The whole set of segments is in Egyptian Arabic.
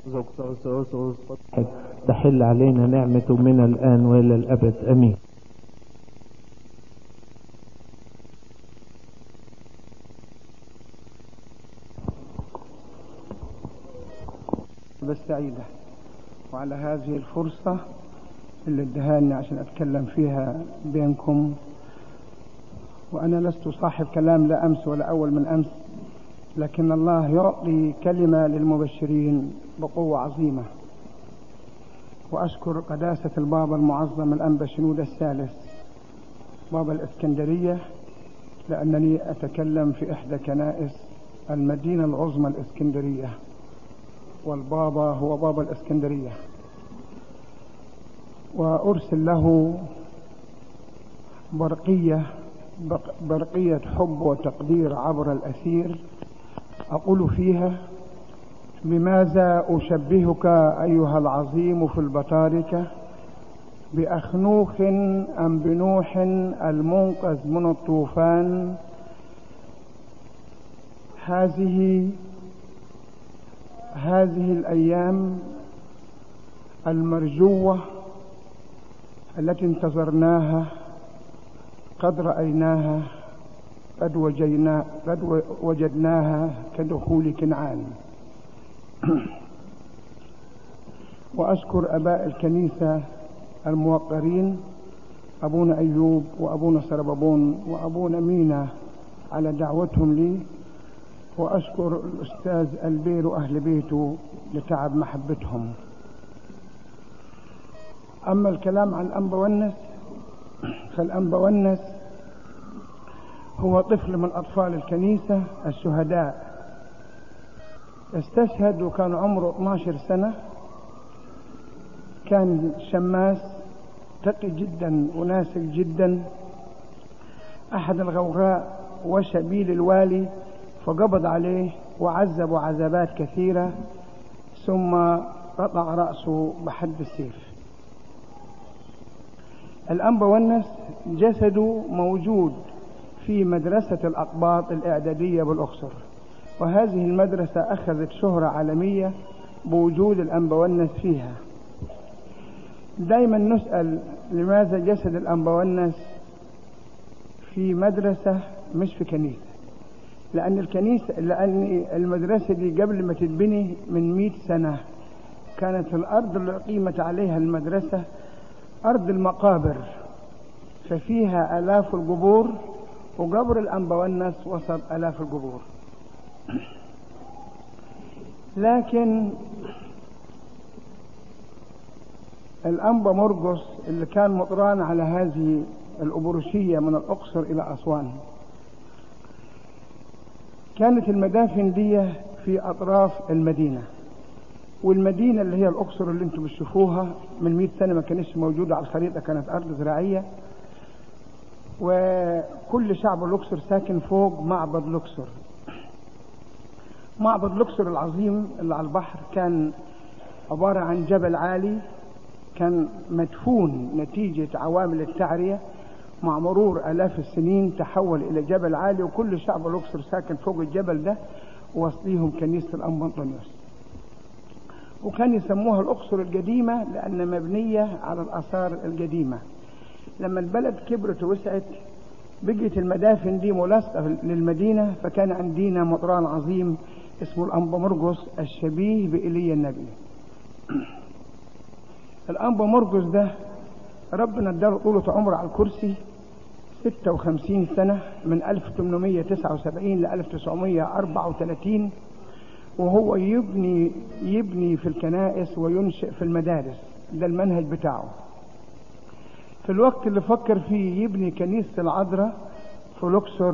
تحل علينا نعمة من الآن وإلى الأبد أمين بالسعيدة وعلى هذه الفرصة اللي ادهاني عشان أتكلم فيها بينكم وأنا لست صاحب كلام لا أمس ولا أول من أمس لكن الله يعطي كلمة للمبشرين بقوة عظيمة وأشكر قداسة البابا المعظم الأنبا شنود الثالث بابا الإسكندرية لأنني أتكلم في إحدى كنائس المدينة العظمى الإسكندرية والبابا هو بابا الإسكندرية وأرسل له برقية برقية حب وتقدير عبر الأثير أقول فيها بماذا أشبهك أيها العظيم في البطاركة بأخنوخ أم بنوح المنقذ من الطوفان هذه هذه الأيام المرجوة التي انتظرناها قد رأيناها قد وجينا قد وجدناها كدخول كنعان وأشكر أباء الكنيسة الموقرين أبونا أيوب وأبونا سربابون وأبونا مينا على دعوتهم لي وأشكر الأستاذ البير وأهل بيته لتعب محبتهم أما الكلام عن الأنبا والنس فالأنبا والنس هو طفل من أطفال الكنيسة الشهداء استشهد وكان عمره 12 سنة كان شماس تقي جدا وناسك جدا أحد الغوغاء وشبيل الوالي فقبض عليه وعذبوا عذابات كثيرة ثم قطع رأسه بحد السيف الأنبا والنس جسده موجود في مدرسة الأقباط الإعدادية بالأقصر وهذه المدرسة أخذت شهرة عالمية بوجود الأنبا والنس فيها دائما نسأل لماذا جسد الأنبا والنس في مدرسة مش في كنيسة لأن الكنيسة لأن المدرسة دي قبل ما تتبني من مئة سنة كانت الأرض اللي أقيمت عليها المدرسة أرض المقابر ففيها آلاف القبور وقبر الأنبا والناس وسط آلاف القبور لكن الأنبا مرقس اللي كان مطران على هذه الأبروشية من الأقصر إلى أسوان كانت المدافن دي في أطراف المدينة والمدينة اللي هي الأقصر اللي انتم بتشوفوها من 100 سنة ما كانتش موجودة على الخريطة كانت أرض زراعية وكل شعب الأقصر ساكن فوق معبد الأقصر معبد الأقصر العظيم اللي على البحر كان عبارة عن جبل عالي كان مدفون نتيجة عوامل التعرية مع مرور آلاف السنين تحول إلى جبل عالي وكل شعب الأقصر ساكن فوق الجبل ده ووصليهم كنيسة الأنبا أنطونيوس وكان يسموها الأقصر القديمة لأن مبنية على الآثار القديمة لما البلد كبرت ووسعت بقيت المدافن دي ملاصقة للمدينة فكان عندنا مطران عظيم اسمه الأنبا مرقس الشبيه بإيليا النبي الأنبا مرقس ده ربنا اداله طولة عمر على الكرسي 56 سنة من 1879 ل 1934 وهو يبني يبني في الكنائس وينشئ في المدارس ده المنهج بتاعه في الوقت اللي فكر فيه يبني كنيسة العذراء في الأقصر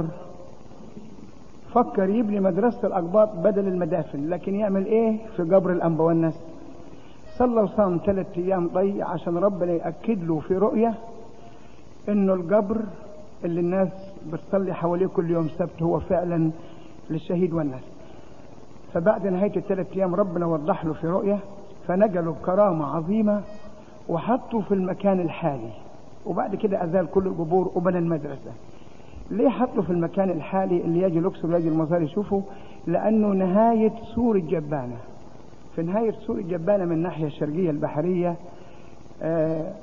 فكر يبني مدرسة الأقباط بدل المدافن لكن يعمل إيه في قبر الأنبا والناس صلى وصام ثلاث أيام ضي عشان ربنا يأكد له في رؤية إنه القبر اللي الناس بتصلي حواليه كل يوم سبت هو فعلا للشهيد والناس فبعد نهاية الثلاث أيام ربنا وضح له في رؤية فنقله بكرامة عظيمة وحطه في المكان الحالي وبعد كده أزال كل القبور وبنى المدرسة ليه حطه في المكان الحالي اللي يجي الأقصر ويجي المزار يشوفه لأنه نهاية سور الجبانة في نهاية سور الجبانة من الناحية الشرقية البحرية آه،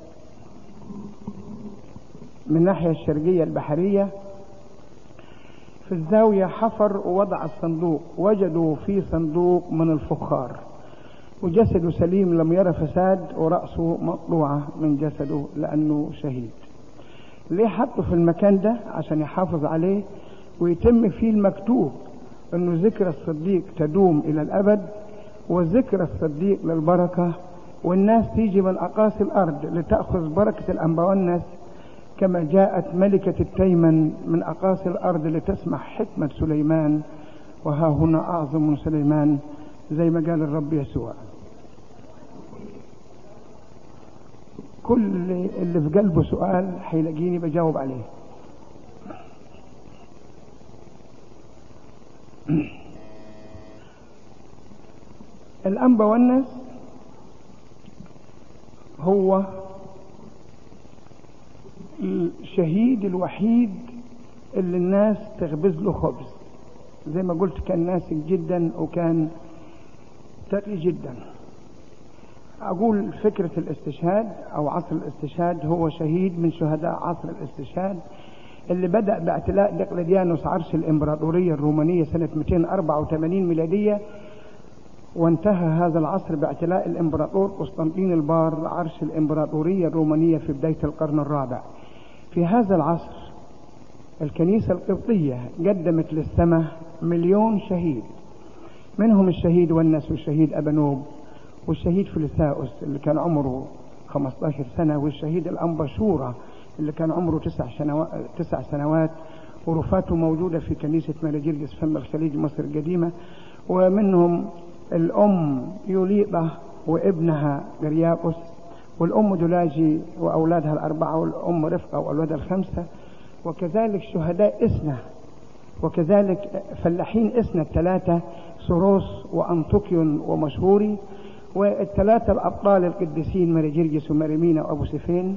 من الناحية الشرقية البحرية في الزاوية حفر ووضع الصندوق وجدوا فيه صندوق من الفخار وجسده سليم لم يرى فساد ورأسه مقطوعة من جسده لأنه شهيد ليه حطه في المكان ده عشان يحافظ عليه ويتم فيه المكتوب انه ذكر الصديق تدوم الى الابد وذكر الصديق للبركة والناس تيجي من اقاصي الارض لتأخذ بركة الانباونس كما جاءت ملكة التيمن من اقاصي الارض لتسمع حكمة سليمان وها هنا اعظم من سليمان زي ما قال الرب يسوع كل اللي في قلبه سؤال هيلاقيني بجاوب عليه الأنبا والنس هو الشهيد الوحيد اللي الناس تخبز له خبز زي ما قلت كان ناسك جدا وكان ثري جدا أقول فكرة الاستشهاد أو عصر الاستشهاد هو شهيد من شهداء عصر الاستشهاد اللي بدأ باعتلاء دقلديانوس عرش الإمبراطورية الرومانية سنة 284 ميلادية وانتهى هذا العصر باعتلاء الإمبراطور قسطنطين البار عرش الإمبراطورية الرومانية في بداية القرن الرابع في هذا العصر الكنيسة القبطية قدمت للسماء مليون شهيد منهم الشهيد ونس والشهيد أبنوب والشهيد فلساؤس اللي كان عمره 15 سنة والشهيد الأنبشورة اللي كان عمره تسع سنوات, تسع سنوات ورفاته موجودة في كنيسة مالجيرجس فم الخليج مصر القديمة ومنهم الأم يوليبة وابنها جريابوس والأم دولاجي وأولادها الأربعة والأم رفقة وأولادها الخمسة وكذلك شهداء إسنا وكذلك فلاحين إسنا الثلاثة سوروس وأنطوكيون ومشهوري والثلاثة الأبطال القديسين ماري جرجس وماري مينا وأبو سفين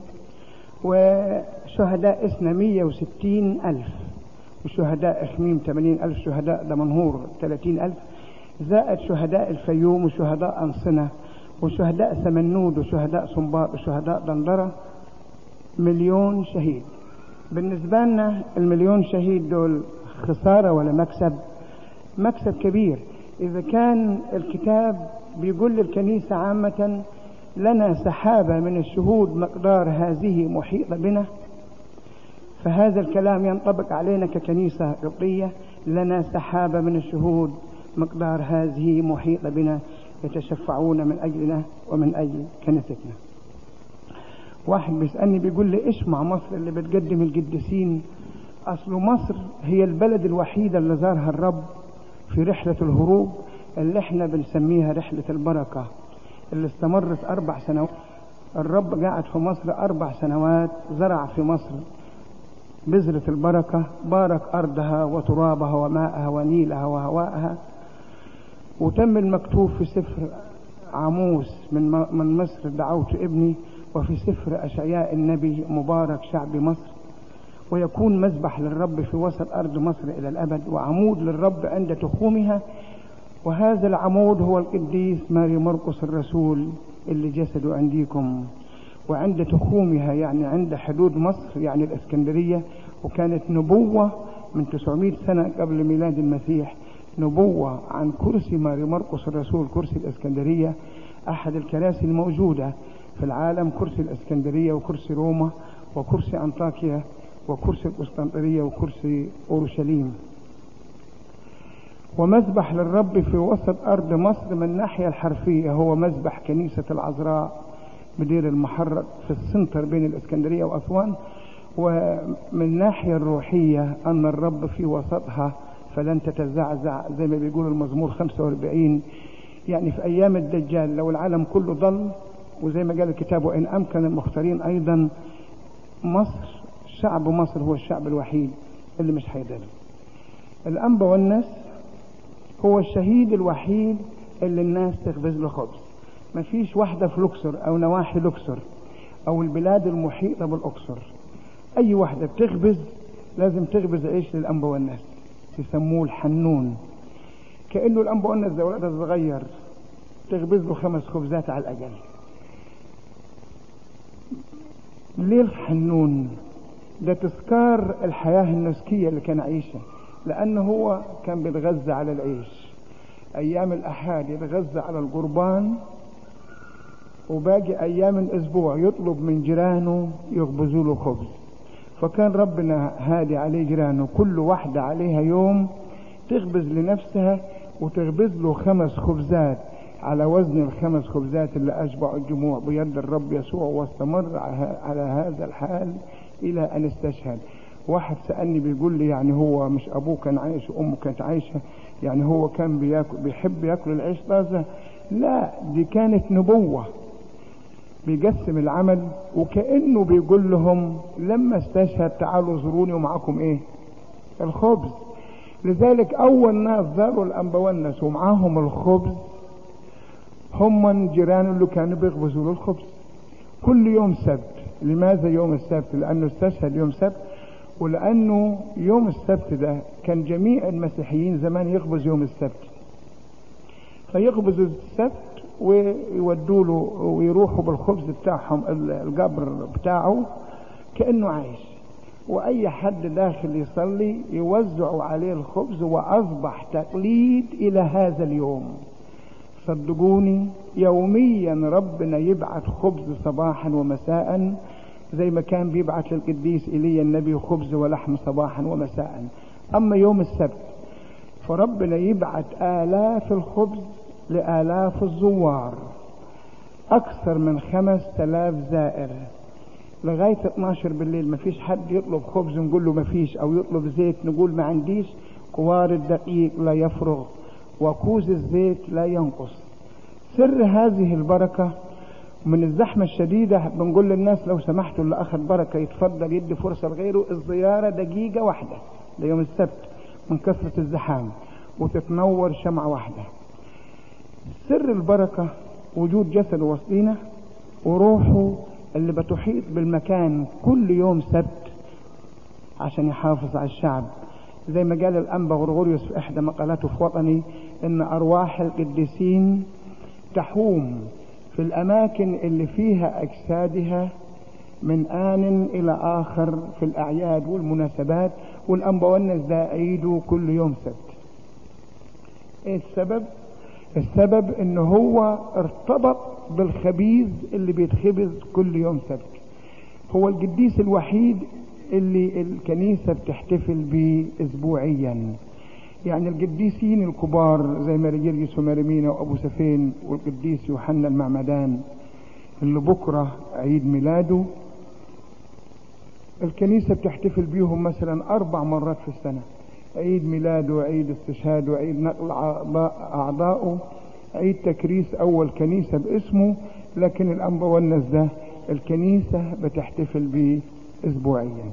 وشهداء إسنا 160 ألف وشهداء إخميم 80 ألف شهداء دمنهور 30 ألف زائد شهداء الفيوم وشهداء أنصنة وشهداء سمنود وشهداء صنباط وشهداء دندرة مليون شهيد بالنسبة لنا المليون شهيد دول خسارة ولا مكسب مكسب كبير إذا كان الكتاب بيقول للكنيسة عامة لنا سحابة من الشهود مقدار هذه محيطة بنا فهذا الكلام ينطبق علينا ككنيسة قبطية لنا سحابة من الشهود مقدار هذه محيطة بنا يتشفعون من أجلنا ومن أجل كنيستنا واحد بيسألني بيقول لي إيش مع مصر اللي بتقدم القديسين أصل مصر هي البلد الوحيدة اللي زارها الرب في رحلة الهروب اللي احنا بنسميها رحلة البركة اللي استمرت أربع سنوات الرب قاعد في مصر أربع سنوات زرع في مصر بذرة البركة بارك أرضها وترابها وماءها ونيلها وهواءها وتم المكتوب في سفر عاموس من من مصر دعوت ابني وفي سفر أشعياء النبي مبارك شعب مصر ويكون مذبح للرب في وسط أرض مصر إلى الأبد وعمود للرب عند تخومها وهذا العمود هو القديس ماري مرقس الرسول اللي جسده عنديكم وعند تخومها يعني عند حدود مصر يعني الإسكندرية وكانت نبوة من 900 سنة قبل ميلاد المسيح نبوة عن كرسي ماري مرقس الرسول كرسي الإسكندرية أحد الكراسي الموجودة في العالم كرسي الإسكندرية وكرسي روما وكرسي أنطاكيا وكرسي القسطنطينية وكرسي أورشليم ومذبح للرب في وسط أرض مصر من الناحية الحرفية هو مذبح كنيسة العذراء بدير المحرق في السنتر بين الإسكندرية وأسوان ومن الناحية الروحية أن الرب في وسطها فلن تتزعزع زي ما بيقول المزمور 45 يعني في أيام الدجال لو العالم كله ضل وزي ما قال الكتاب وإن أمكن المختارين أيضا مصر شعب مصر هو الشعب الوحيد اللي مش هيضل الأنبا والناس هو الشهيد الوحيد اللي الناس تخبز له خبز مفيش واحدة في لوكسور أو نواحي لوكسور أو البلاد المحيطة بالأقصر أي واحدة بتخبز لازم تخبز عيش للأنبا والناس يسموه الحنون كأنه الأنبا والناس ده ولد صغير تخبز له خمس خبزات على الأقل ليه الحنون ده تذكار الحياة النسكية اللي كان عايشها لأنه هو كان بيتغذى على العيش أيام الأحاد يتغذى على القربان وباقي أيام الأسبوع يطلب من جيرانه يخبزوا له خبز فكان ربنا هادي عليه جيرانه كل واحدة عليها يوم تخبز لنفسها وتخبز له خمس خبزات على وزن الخمس خبزات اللي أشبع الجموع بيد الرب يسوع واستمر على هذا الحال إلى أن استشهد واحد سألني بيقول لي يعني هو مش أبوه كان عايش وأمه كانت عايشة يعني هو كان بياكل بيحب ياكل العيش طازة لا دي كانت نبوة بيقسم العمل وكأنه بيقول لهم لما استشهد تعالوا زوروني ومعاكم ايه الخبز لذلك اول ناس زاروا الانبونس ومعاهم الخبز هم جيرانه اللي كانوا بيخبزوا له الخبز كل يوم سبت لماذا يوم السبت لانه استشهد يوم سبت ولانه يوم السبت ده كان جميع المسيحيين زمان يخبز يوم السبت فيخبزوا السبت ويودوا له ويروحوا بالخبز بتاعهم القبر بتاعه كانه عايش واي حد داخل يصلي يوزعوا عليه الخبز واصبح تقليد الى هذا اليوم صدقوني يوميا ربنا يبعث خبز صباحا ومساء زي ما كان بيبعث للقديس ايليا النبي خبز ولحم صباحا ومساء اما يوم السبت فربنا يبعث الاف الخبز لالاف الزوار اكثر من خمس تلاف زائر لغاية 12 بالليل ما فيش حد يطلب خبز نقول له ما فيش او يطلب زيت نقول ما عنديش قوار الدقيق لا يفرغ وكوز الزيت لا ينقص سر هذه البركة من الزحمة الشديدة بنقول للناس لو سمحتوا اللي أخذ بركة يتفضل يدي فرصة لغيره الزيارة دقيقة واحدة ليوم السبت من كثرة الزحام وتتنور شمعة واحدة سر البركة وجود جسد وسطينا وروحه اللي بتحيط بالمكان كل يوم سبت عشان يحافظ على الشعب زي ما قال الأنبا غرغوريوس في إحدى مقالاته في وطني إن أرواح القديسين تحوم في الأماكن اللي فيها أجسادها من آن إلى آخر في الأعياد والمناسبات والأنبا والناس ده عيده كل يوم سبت إيه السبب؟ السبب إن هو ارتبط بالخبيز اللي بيتخبز كل يوم سبت هو القديس الوحيد اللي الكنيسة بتحتفل بيه أسبوعيا يعني القديسين الكبار زي مارجيرجس ومارمينا وأبو سفين والقديس يوحنا المعمدان اللي بكرة عيد ميلاده الكنيسة بتحتفل بيهم مثلا أربع مرات في السنة عيد ميلاده وعيد استشهاده وعيد نقل أعضائه عيد تكريس أول كنيسة باسمه لكن الأنبا والناس ده الكنيسة بتحتفل بيه أسبوعيا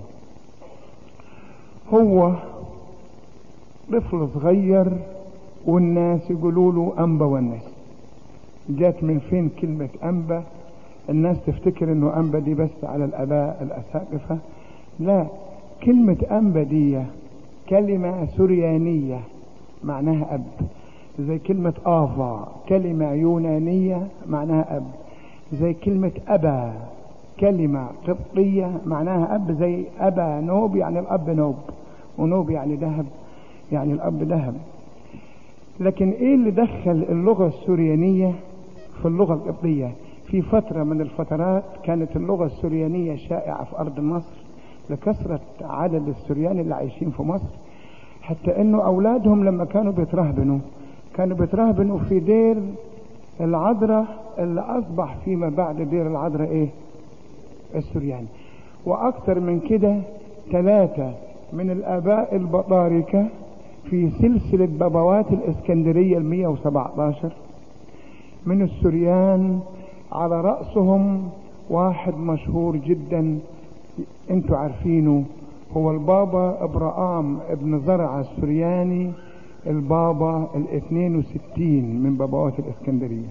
هو طفل صغير والناس يقولوا له أنبا والناس جات من فين كلمة أنبا الناس تفتكر انه أنبا دي بس على الآباء الأساقفة لا كلمة أنبا دي كلمة سريانية معناها أب زي كلمة آفا كلمة يونانية معناها أب زي كلمة أبا كلمة قبطية معناها أب زي أبا نوب يعني الأب نوب ونوب يعني ذهب يعني الأب ذهب لكن إيه اللي دخل اللغة السريانية في اللغة القبطية في فترة من الفترات كانت اللغة السريانية شائعة في أرض مصر لكثرة عدد السريان اللي عايشين في مصر حتى انه اولادهم لما كانوا بيترهبنوا كانوا بيترهبنوا في دير العذراء اللي اصبح فيما بعد دير العذراء ايه السرياني واكثر من كده ثلاثة من الاباء البطاركة في سلسلة بابوات الاسكندرية المية وسبعتاشر من السريان على رأسهم واحد مشهور جدا انتوا عارفينه هو البابا ابراهام ابن زرع السرياني البابا الاثنين وستين من بابوات الاسكندرية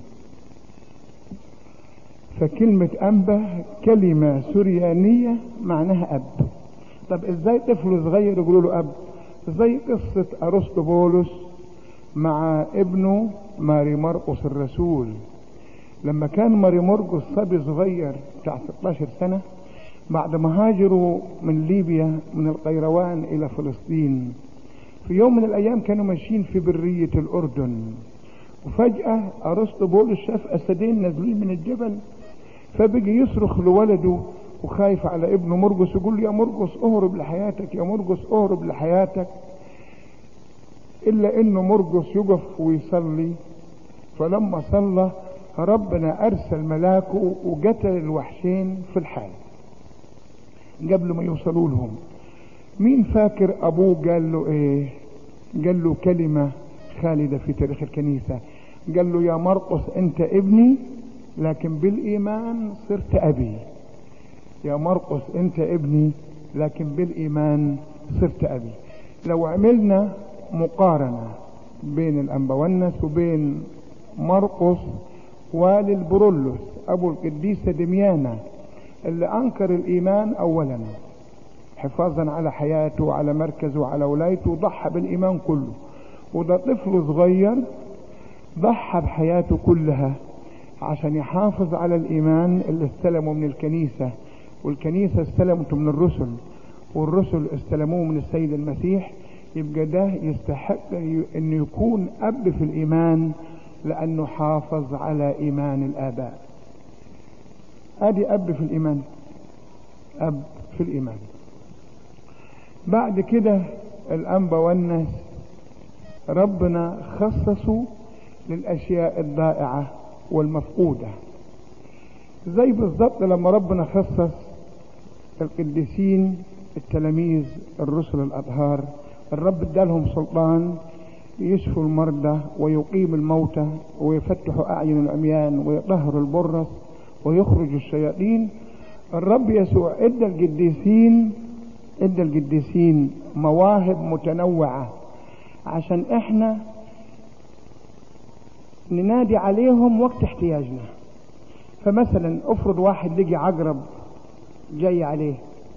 فكلمة أنبا كلمة سريانية معناها أب طب ازاي طفل صغير يقولوا له أب زي قصة أرسطو بولس مع ابنه ماري مرقس الرسول لما كان ماري مرقس صبي صغير بتاع 16 سنة بعد ما هاجروا من ليبيا من القيروان إلى فلسطين في يوم من الأيام كانوا ماشيين في برية الأردن وفجأة أرسطو بولس شاف أسدين نازلين من الجبل فبقي يصرخ لولده وخايف على ابنه مرقس يقول له يا مرقس اهرب لحياتك يا مرقس اهرب لحياتك الا انه مرقس يقف ويصلي فلما صلى ربنا ارسل ملاكه وقتل الوحشين في الحال قبل ما يوصلوا لهم مين فاكر ابوه قال له ايه قال له كلمة خالدة في تاريخ الكنيسة قال له يا مرقس انت ابني لكن بالايمان صرت ابي يا مرقس انت ابني لكن بالايمان صرت ابي لو عملنا مقارنة بين الانبونس وبين مرقس والي البرولوس ابو القديسة دميانة اللي انكر الايمان اولا حفاظا على حياته وعلى مركزه وعلى ولايته وضحى بالايمان كله وده طفل صغير ضحى بحياته كلها عشان يحافظ على الايمان اللي استلمه من الكنيسة والكنيسة استلمته من الرسل والرسل استلموه من السيد المسيح يبقى ده يستحق انه يكون اب في الايمان لانه حافظ على ايمان الاباء ادي اب في الايمان اب في الايمان بعد كده الانبا والناس ربنا خصصوا للاشياء الضائعه والمفقوده زي بالظبط لما ربنا خصص القديسين التلاميذ الرسل الاطهار الرب ادالهم سلطان يشفوا المرضى ويقيم الموتى ويفتحوا اعين العميان ويطهروا البرص ويخرجوا الشياطين الرب يسوع ادى القديسين ادى القديسين مواهب متنوعه عشان احنا ننادي عليهم وقت احتياجنا فمثلا افرض واحد لقي عقرب جاي عليه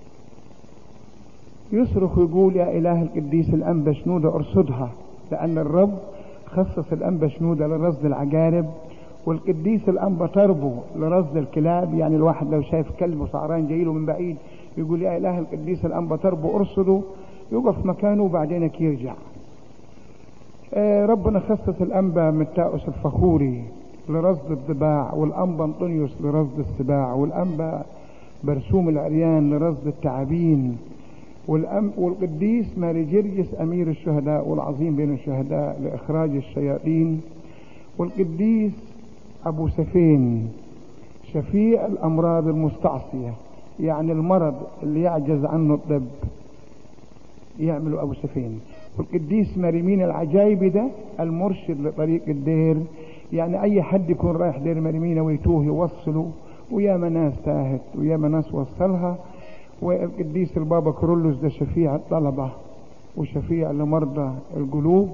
يصرخ ويقول يا اله القديس الانبا شنودة ارصدها لان الرب خصص الانبا شنودة لرصد العقارب والقديس الانبا تربو لرصد الكلاب يعني الواحد لو شايف كلب سعران جاي له من بعيد يقول يا اله القديس الانبا تربو ارصده يقف مكانه وبعدين يرجع آه ربنا خصص الانبا متاؤس الفخوري لرصد الضباع والانبا انطونيوس لرصد السباع والانبا برسوم العريان لرصد التعابين والأم والقديس ماري جرجس امير الشهداء والعظيم بين الشهداء لاخراج الشياطين والقديس ابو سفين شفيع الامراض المستعصيه يعني المرض اللي يعجز عنه الطب يعملوا ابو سفين والقديس مريمين العجايبي ده المرشد لطريق الدير يعني اي حد يكون رايح دير مريمينة ويتوه يوصله وياما ناس تاهت وياما ناس وصلها والقديس البابا كرولوس ده شفيع الطلبة وشفيع لمرضى القلوب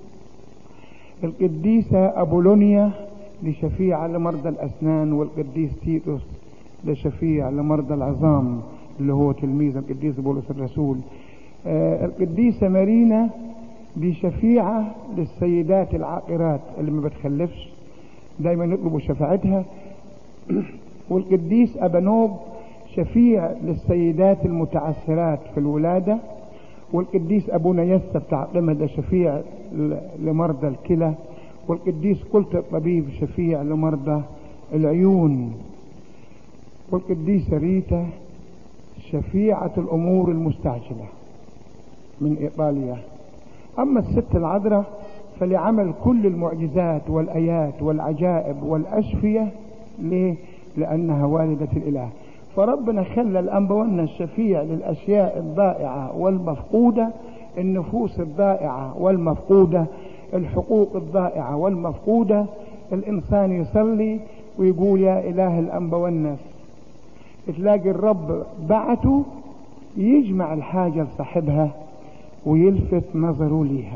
القديسة أبولونيا دي شفيعة لمرضى الأسنان والقديس تيتوس ده شفيع لمرضى العظام اللي هو تلميذ القديس بولس الرسول آه القديسة مارينا دي شفيعة للسيدات العاقرات اللي ما بتخلفش دايما يطلبوا شفاعتها والقديس أبانوب شفيع للسيدات المتعسرات في الولادة والقديس أبونا يسى بتاع ده شفيع لمرضى الكلى والقديس قلت الطبيب شفيع لمرضى العيون والقديسة ريتا شفيعة الأمور المستعجلة من إيطاليا أما الست العذراء فلعمل كل المعجزات والآيات والعجائب والأشفية ليه؟ لأنها والدة الإله فربنا خلى الأنبونا الشفيع للأشياء الضائعة والمفقودة النفوس الضائعة والمفقودة الحقوق الضائعة والمفقودة الإنسان يصلي ويقول يا إله الأنبا والناس تلاقي الرب بعته يجمع الحاجة لصاحبها ويلفت نظره ليها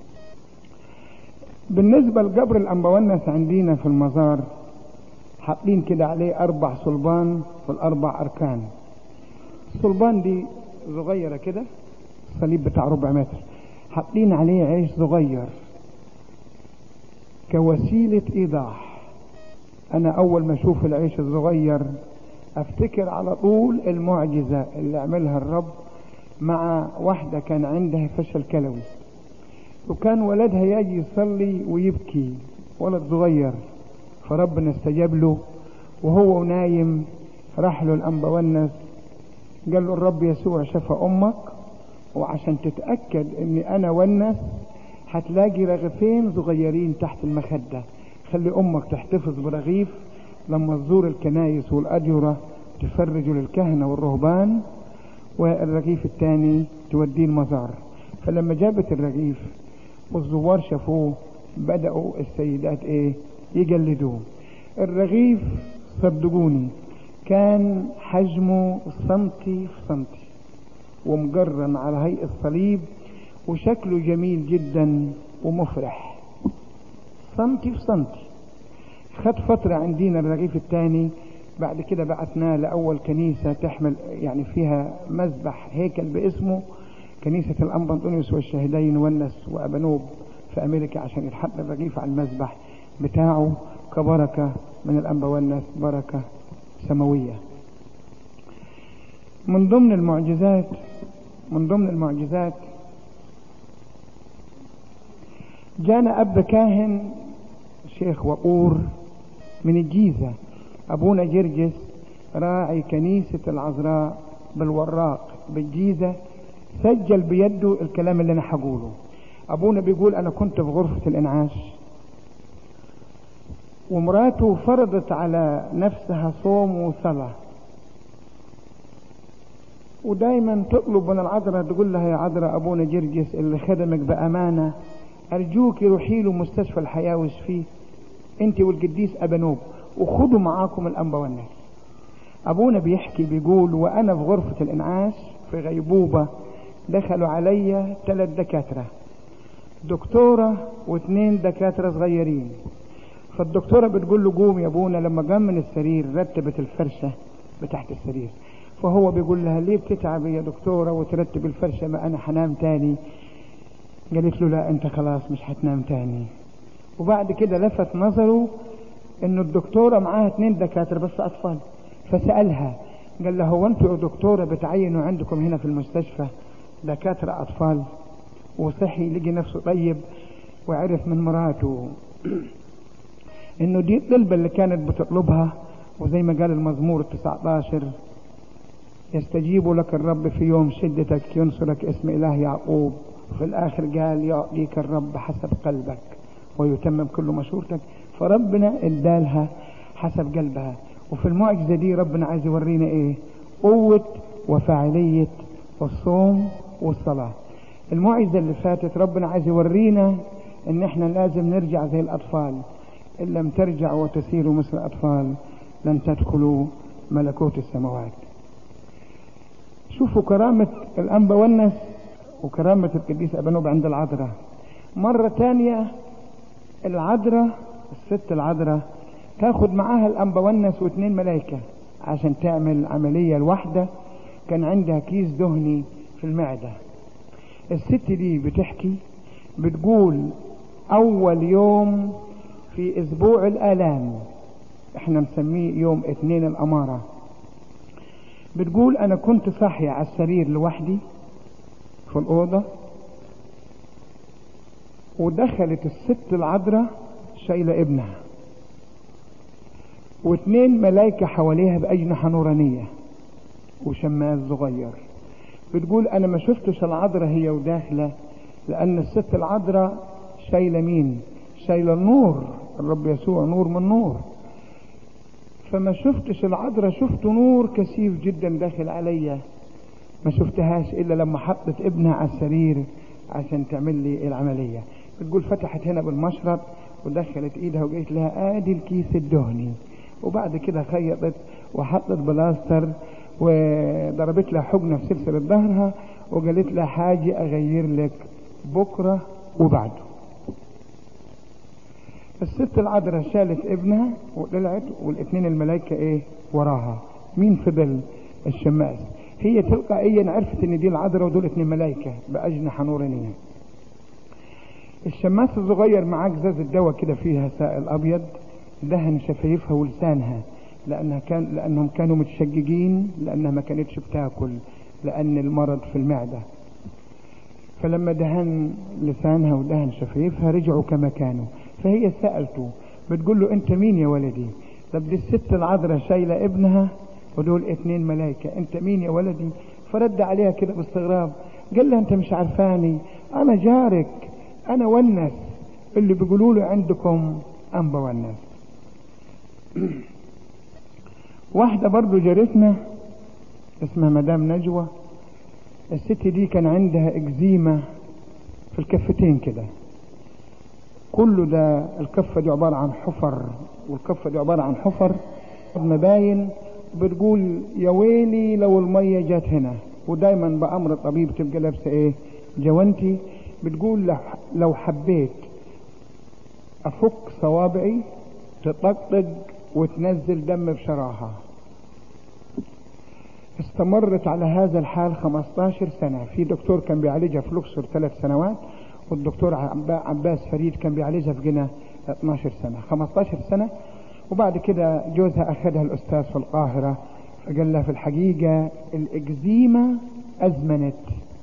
بالنسبة لقبر الأنبونس عندنا في المزار حاطين كده عليه أربع صلبان في الأربع أركان الصلبان دي صغيرة كده الصليب بتاع ربع متر حاطين عليه عيش صغير كوسيلة ايضاح انا اول ما اشوف العيش الصغير افتكر على طول المعجزة اللي عملها الرب مع واحدة كان عندها فشل كلوي وكان ولدها يجي يصلي ويبكي ولد صغير فربنا استجاب له وهو نايم راح له الأنبا والنس قال له الرب يسوع شفى أمك وعشان تتأكد إني أنا ونس هتلاقي رغيفين صغيرين تحت المخدة خلي أمك تحتفظ برغيف لما تزور الكنايس والأجرة تفرجوا للكهنة والرهبان والرغيف الثاني توديه المزار فلما جابت الرغيف والزوار شافوه بدأوا السيدات ايه يجلدوه الرغيف صدقوني كان حجمه سنتي في سنتي ومجرن على هيئة صليب وشكله جميل جدا ومفرح سنتي في سنتي خد فترة عندنا الرغيف الثاني بعد كده بعتناه لأول كنيسة تحمل يعني فيها مذبح هيكل باسمه كنيسة الأنبا أنطونيوس والشهدين ونس وأبنوب في أمريكا عشان يتحط الرغيف على المذبح بتاعه كبركة من الأنبا ونس بركة سماوية من ضمن المعجزات من ضمن المعجزات جانا أب كاهن شيخ وقور من الجيزة أبونا جرجس راعي كنيسة العذراء بالوراق بالجيزة سجل بيده الكلام اللي أنا هقوله أبونا بيقول أنا كنت في غرفة الإنعاش ومراته فرضت على نفسها صوم وصلاة ودايما تطلب من العذراء تقول لها يا عذراء أبونا جرجس اللي خدمك بأمانة أرجوك روحي له مستشفى الحياة واشفيه أنت والقديس أبنوب وخدوا معاكم الأنبا والناس أبونا بيحكي بيقول وأنا في غرفة الإنعاش في غيبوبة دخلوا عليا ثلاث دكاترة دكتورة واثنين دكاترة صغيرين فالدكتورة بتقول له قوم يا ابونا لما قام من السرير رتبت الفرشة بتحت السرير فهو بيقول لها ليه بتتعبي يا دكتورة وترتب الفرشة ما أنا حنام تاني قالت له لا أنت خلاص مش هتنام تاني وبعد كده لفت نظره إنه الدكتورة معاها اثنين دكاترة بس أطفال فسألها قال له هو أنتوا يا دكتورة بتعينوا عندكم هنا في المستشفى دكاترة أطفال وصحي لقي نفسه طيب وعرف من مراته انه دي الطلبة اللي كانت بتطلبها وزي ما قال المزمور 19 يستجيب لك الرب في يوم شدتك ينصرك اسم اله يعقوب وفي الاخر قال يعطيك الرب حسب قلبك ويتمم كل مشورتك فربنا ادالها حسب قلبها وفي المعجزة دي ربنا عايز يورينا ايه قوة وفاعلية الصوم والصلاة المعجزة اللي فاتت ربنا عايز يورينا ان احنا لازم نرجع زي الاطفال ان لم ترجعوا وتسيروا مثل الاطفال لن تدخلوا ملكوت السماوات شوفوا كرامة الانبا والنس وكرامة القديس ابنوب عند العذراء مرة تانية العذراء الست العذراء تاخد معاها الانبا والنس واثنين ملائكة عشان تعمل عملية الواحدة كان عندها كيس دهني في المعدة الست دي بتحكي بتقول اول يوم في اسبوع الالام احنا مسميه يوم اثنين الامارة بتقول انا كنت صاحية على السرير لوحدي في الاوضة ودخلت الست العذراء شايلة ابنها واثنين ملايكة حواليها بأجنحة نورانية وشماس صغير بتقول انا ما شفتش العذراء هي وداخلة لان الست العذراء شايلة مين شايلة النور الرب يسوع نور من نور فما شفتش العذراء شفت نور كثيف جدا داخل عليا ما شفتهاش الا لما حطت ابنها على السرير عشان تعمل لي العملية بتقول فتحت هنا بالمشرط ودخلت ايدها وقالت لها ادي الكيس الدهني وبعد كده خيطت وحطت بلاستر وضربت لها حقنة في سلسلة ظهرها وقالت لها حاجة أغير لك بكرة وبعده الست العذراء شالت ابنها وطلعت والاثنين الملائكة ايه وراها مين فضل الشماس هي تلقائيا عرفت ان دي العذراء ودول اثنين ملائكة بأجنحة نورانية الشماس الصغير معاه ازازة دواء كده فيها سائل ابيض دهن شفايفها ولسانها لانها كان لانهم كانوا متشججين لانها ما كانتش بتاكل لان المرض في المعده فلما دهن لسانها ودهن شفايفها رجعوا كما كانوا فهي سالته بتقول له انت مين يا ولدي طب دي الست العذراء شايله ابنها ودول اتنين ملائكه انت مين يا ولدي فرد عليها كده باستغراب قال لها انت مش عارفاني انا جارك انا ونس اللي بيقولوا له عندكم انبا ونس واحدة برضو جارتنا اسمها مدام نجوى الست دي كان عندها اكزيما في الكفتين كده كله ده الكفة دي عبارة عن حفر والكفة دي عبارة عن حفر مباين بتقول يا ويلي لو المية جت هنا ودايما بأمر الطبيب تبقى لابسة ايه جوانتي بتقول لو حبيت افك صوابعي تطقطق وتنزل دم بشراهة استمرت على هذا الحال 15 سنة في دكتور كان بيعالجها في لوكسور ثلاث سنوات والدكتور عباس فريد كان بيعالجها في جنة 12 سنة 15 سنة وبعد كده جوزها أخذها الأستاذ في القاهرة فقال لها في الحقيقة الإكزيما أزمنت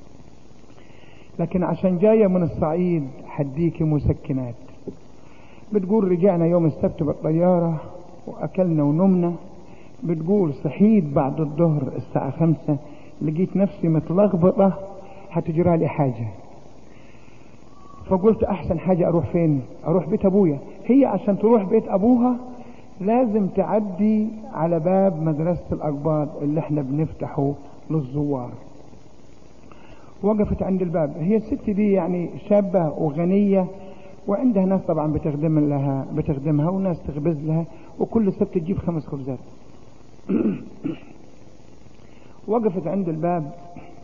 لكن عشان جاية من الصعيد حديكي مسكنات بتقول رجعنا يوم السبت بالطيارة وأكلنا ونمنا بتقول صحيت بعد الظهر الساعة خمسة لقيت نفسي متلخبطة هتجرى لي حاجة فقلت أحسن حاجة أروح فين أروح بيت أبويا هي عشان تروح بيت أبوها لازم تعدي على باب مدرسة الأقباط اللي احنا بنفتحه للزوار وقفت عند الباب هي الست دي يعني شابة وغنية وعندها ناس طبعا بتخدم لها بتخدمها وناس تخبز لها وكل سبت تجيب خمس خبزات وقفت عند الباب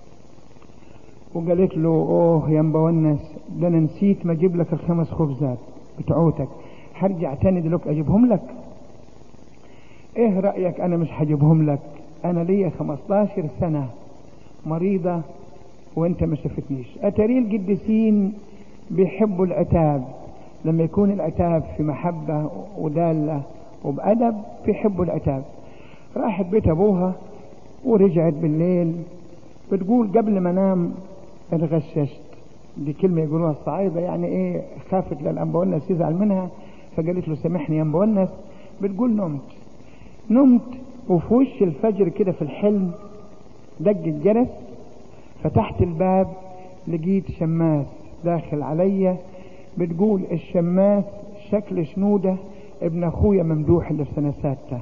وقالت له اوه يا مبونس ده انا نسيت ما اجيب لك الخمس خبزات بتوعتك هرجع تاني دلوقتي اجيبهم لك ايه رايك انا مش هجيبهم لك انا ليا 15 سنه مريضه وانت ما شفتنيش اتاري القديسين بيحبوا العتاب لما يكون العتاب في محبه وداله وبادب بيحبوا العتاب راحت بيت ابوها ورجعت بالليل بتقول قبل ما انام اتغششت دي كلمه يقولوها الصعايده يعني ايه خافت للانبونس يزعل منها فقالت له سامحني يا انبونس بتقول نمت نمت وفي وش الفجر كده في الحلم دق الجرس فتحت الباب لقيت شماس داخل عليا بتقول الشماس شكل شنودة ابن اخويا ممدوح اللي في سنة سادسة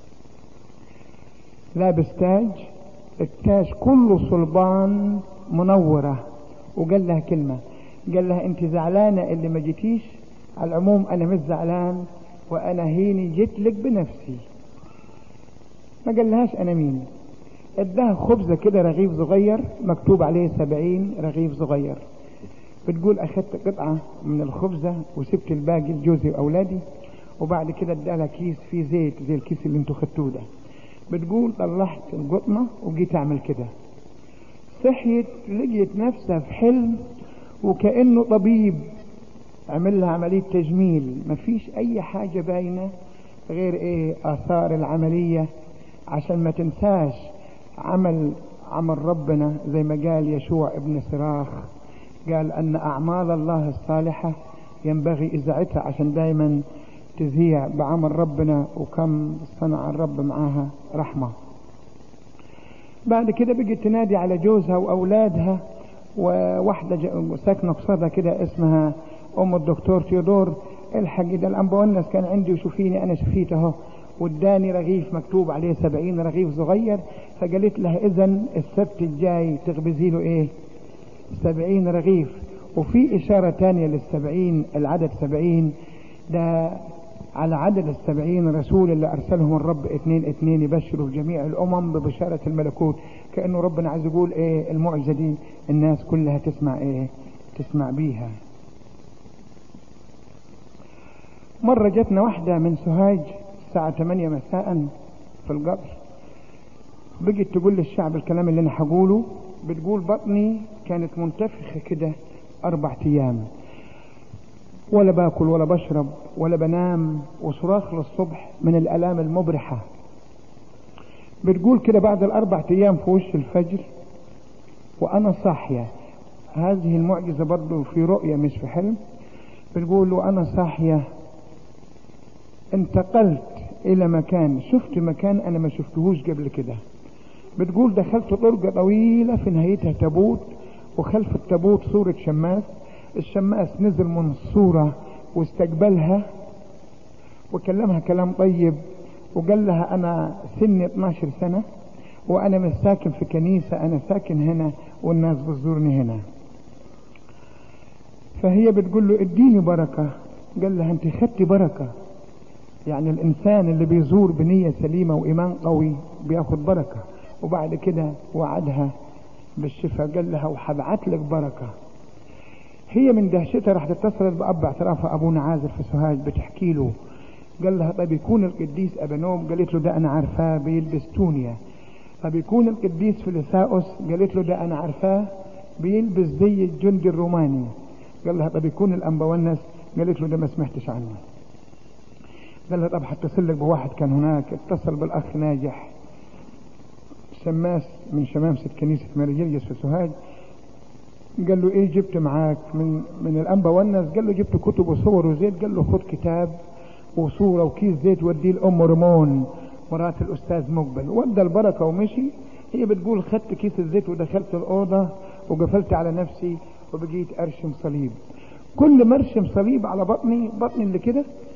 لابس تاج التاج كله صلبان منورة وقال لها كلمة قال لها انت زعلانة اللي ما جيتيش على العموم انا مش زعلان وانا هيني جيت لك بنفسي ما قال لهاش انا مين اداها خبزة كده رغيف صغير مكتوب عليه سبعين رغيف صغير بتقول اخدت قطعة من الخبزة وسبت الباقي لجوزي واولادي وبعد كده ادالها كيس فيه زيت زي الكيس اللي انتوا خدتوه ده بتقول طلعت القطنة وجيت اعمل كده صحيت لقيت نفسها في حلم وكأنه طبيب عمل لها عملية تجميل مفيش اي حاجة باينة غير ايه اثار العملية عشان ما تنساش عمل عمل ربنا زي ما قال يشوع ابن صراخ قال ان اعمال الله الصالحة ينبغي اذاعتها عشان دايما تذيع بعمل ربنا وكم صنع الرب معاها رحمة بعد كده بقت تنادي على جوزها واولادها وواحدة ساكنة قصادها كده اسمها ام الدكتور تيودور الحق ده الانبونس كان عندي وشوفيني انا شفيت اهو واداني رغيف مكتوب عليه سبعين رغيف صغير فقالت لها اذا السبت الجاي تخبزي له ايه سبعين رغيف وفي اشارة تانية للسبعين العدد سبعين ده على عدد السبعين رسول اللي ارسلهم الرب اثنين اثنين يبشروا جميع الامم ببشارة الملكوت كأنه ربنا عايز يقول ايه المعجزة دي الناس كلها تسمع ايه تسمع بيها مرة جتنا واحدة من سوهاج الساعة 8 مساء في القبر بقت تقول للشعب الكلام اللي انا هقوله بتقول بطني كانت منتفخة كده اربع ايام ولا باكل ولا بشرب ولا بنام وصراخ للصبح من الالام المبرحه بتقول كده بعد الاربع ايام في وش الفجر وانا صاحيه هذه المعجزه برضه في رؤيه مش في حلم بتقول وانا صاحيه انتقلت الى مكان شفت مكان انا ما شفتهوش قبل كده بتقول دخلت طرقة طويلة في نهايتها تابوت وخلف التابوت صورة شماس الشماس نزل من الصورة واستقبلها وكلمها كلام طيب وقال لها انا سني 12 سنة وانا مش ساكن في كنيسة انا ساكن هنا والناس بتزورني هنا فهي بتقول له اديني بركة قال لها انت خدتي بركة يعني الانسان اللي بيزور بنية سليمة وايمان قوي بياخد بركة وبعد كده وعدها بالشفاء قال لها وحبعت لك بركة هي من دهشتها راح اتصلت بأب اعترافها أبونا عازر في سوهاج بتحكي له قال لها طيب يكون القديس أبنوم قالت له ده أنا عارفاه بيلبس تونيا طب يكون القديس فيليساوس قالت له ده أنا عارفاه بيلبس زي الجندي الروماني قال لها طب يكون الأنبونس قالت له ده ما سمعتش عنه قال لها طب هتصل لك بواحد كان هناك اتصل بالأخ ناجح شماس من شمامسة كنيسة ماري في سوهاج قال له ايه جبت معاك من من الانبا والناس قال له جبت كتب وصور وزيت قال له خد كتاب وصوره وكيس زيت وديه لام ريمون مرات الاستاذ مقبل ودى البركه ومشي هي بتقول خدت كيس الزيت ودخلت الاوضه وقفلت على نفسي وبقيت ارشم صليب كل ما ارشم صليب على بطني بطني اللي كده